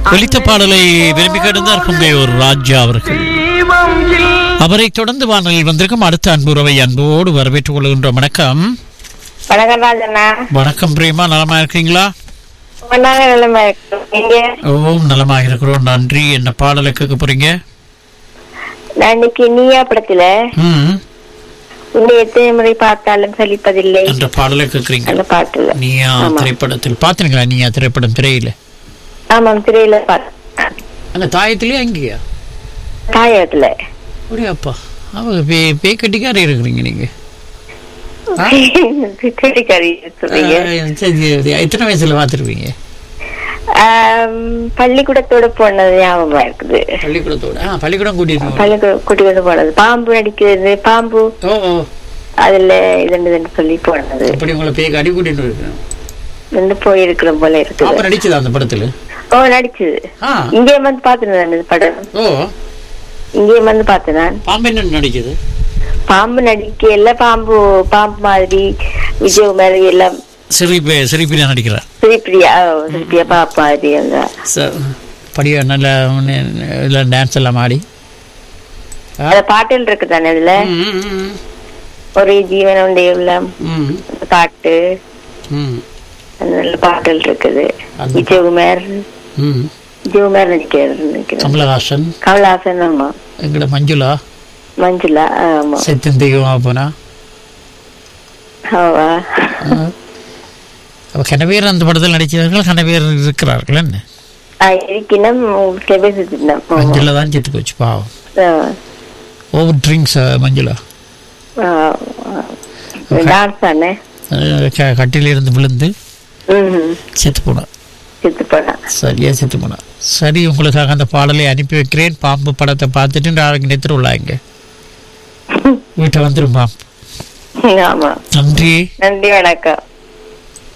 ஒலித்த பாடலை விரும்பி கிடந்தார் குந்தையூர் ராஜா அவர்கள் அவரை தொடர்ந்து வானலில் வந்திருக்கும் அடுத்த அன்புறவை அன்போடு வரவேற்றுக் கொள்கின்றோம் வணக்கம் வணக்கம் ராஜண்ணா வணக்கம் பிரேமா நலமா இருக்கீங்களா ஒன்னாங்க நிலைமை இருக்கு நீங்க ஓம் நலமாக இருக்கிறோம் நன்றி என்ன பாடலை கேட்க போறீங்க நான் இன்னைக்கு நீயா படத்துல ம் உன்னை எத்தனை முறை பார்த்தாலும் சலிப்பதில்லை என்ற பாடலை கேட்குறீங்க அந்த பாட்டுல நீயா ஆமா. திரைப்படத்தில் பார்த்தீங்களா நீயா திரைப்படம் திரையில ஆமாம் திரையில பார்த்தேன் அங்க தாயத்திலேயே அங்கேயா தாயத்துல அப்படியாப்பா அவ பே பே கட்டிக்காரே இருக்கிறீங்க நீங்க கறிக்கறி சொல்றீங்க ஆ, சரி, சரி. எத்தனை வயசுல பார்த்துருப்பீங்க ஆம், பள்ளிக்கூடத்தோட போனது ஞாபகமா இருக்குது பள்ளிக்கூடத்தோட ஆ பள்ளிக்கூடம் கூட்டிட்டு பள்ளிக்கூடம் கூட்டிட்டு போனது பாம்பு நடிக்கிறது பாம்பு ஓ ஓ அதுல இதுன்னு இதுன்னு சொல்லி போனது அப்படி உங்களை பேய் அடி கூட்டிட்டு இருக்கேன் வந்து போயிருக்கிற போல பாப்பா இருக்குது நடிச்சதா அந்த படத்துல ஓ நடிச்சது ஆ இங்கே வந்து பார்த்தேன் அந்த படம் ஓ இங்கே வந்து பார்த்தேன் நான் பாம்பு என்ன நடிச்சது பாம்பு நடிக்க எல்லாம் பாம்பு பாம்பு மாதிரி விஜய் மாதிரி எல்லாம் சிரிப்பு சிரிப்பினா நடிக்கிறார் ஸ்ரீபிரியா ஓ, ஸ்ரீபிரியா பாப்பா மாதிரி அந்த சார் படிய நல்ல இல்லை டான்ஸ் எல்லாம் ஆடி அந்த பாட்டுகள் இருக்கு தானே இதுல ம், ம், ம், ஒரு ஜீவன் உடைய உள்ளம் ம், அந்த பாட்டு ம், அந்த நல்ல பாட்டுகள் இருக்குது அந்த- விஜயகுமார் ம். விஜயகுமார் நடிக்கிறது நினைக்கிறேன் கமலஹாசன் கமலஹாசன் ஆமா எங்கட மஞ்சுளா மஞ்சுளா ஆமா செத்தன் தெய்வமா போனா ஆமா அப்ப கன பேர் அந்த படத்தில் நடிச்சவர்கள் கன பேர் இருக்கிறார்கள் என்ன ஆ, இருக்கினம் கெபேசினம் மஞ்சுளா தான் செத்து போச்சு பாவம் ஓவர் ட்ரிங்க்ஸ் மஞ்சுளா டான்ஸ் தானே அஹ் க- கட்டிலிருந்து விழுந்து ம் செத்து போனான் செத்து போனா சரியா செத்து போனான் சரி உங்களுக்காக அந்த பாடலை அனுப்பி வைக்கிறேன் பாம்பு படத்தை பார்த்துட்டு நாளைக்கு நேற்று உள்ளாங்க வீட்டை வந்துடும் பாம்பு ஆமா நன்றி நன்றி வணக்கம்